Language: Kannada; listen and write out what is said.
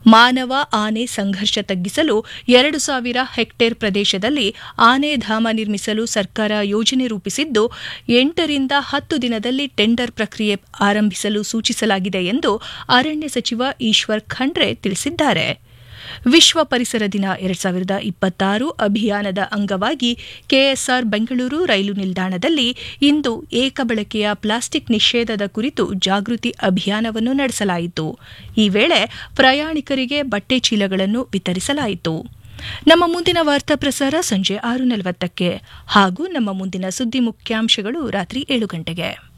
ಮಾನವ ಆನೆ ಸಂಘರ್ಷ ತಗ್ಗಿಸಲು ಎರಡು ಸಾವಿರ ಹೆಕ್ಟೇರ್ ಪ್ರದೇಶದಲ್ಲಿ ಆನೆ ಧಾಮ ನಿರ್ಮಿಸಲು ಸರ್ಕಾರ ಯೋಜನೆ ರೂಪಿಸಿದ್ದು ಎಂಟರಿಂದ ಹತ್ತು ದಿನದಲ್ಲಿ ಟೆಂಡರ್ ಪ್ರಕ್ರಿಯೆ ಆರಂಭಿಸಲು ಸೂಚಿಸಲಾಗಿದೆ ಎಂದು ಅರಣ್ಯ ಸಚಿವ ಈಶ್ವರ್ ಖಂಡ್ರೆ ತಿಳಿಸಿದ್ದಾರೆ ವಿಶ್ವ ಪರಿಸರ ದಿನ ಎರಡ್ ಸಾವಿರದ ಇಪ್ಪತ್ತಾರು ಅಭಿಯಾನದ ಅಂಗವಾಗಿ ಕೆಎಸ್ಆರ್ ಬೆಂಗಳೂರು ರೈಲು ನಿಲ್ದಾಣದಲ್ಲಿ ಇಂದು ಏಕಬಳಕೆಯ ಪ್ಲಾಸ್ಟಿಕ್ ನಿಷೇಧದ ಕುರಿತು ಜಾಗೃತಿ ಅಭಿಯಾನವನ್ನು ನಡೆಸಲಾಯಿತು ಈ ವೇಳೆ ಪ್ರಯಾಣಿಕರಿಗೆ ಬಟ್ಟೆ ಚೀಲಗಳನ್ನು ವಿತರಿಸಲಾಯಿತು ನಮ್ಮ ಮುಂದಿನ ವಾರ್ತಾ ಪ್ರಸಾರ ಸಂಜೆ ಆರು ನಲವತ್ತಕ್ಕೆ ಹಾಗೂ ನಮ್ಮ ಮುಂದಿನ ಸುದ್ದಿ ಮುಖ್ಯಾಂಶಗಳು ರಾತ್ರಿ ಏಳು ಗಂಟೆಗೆ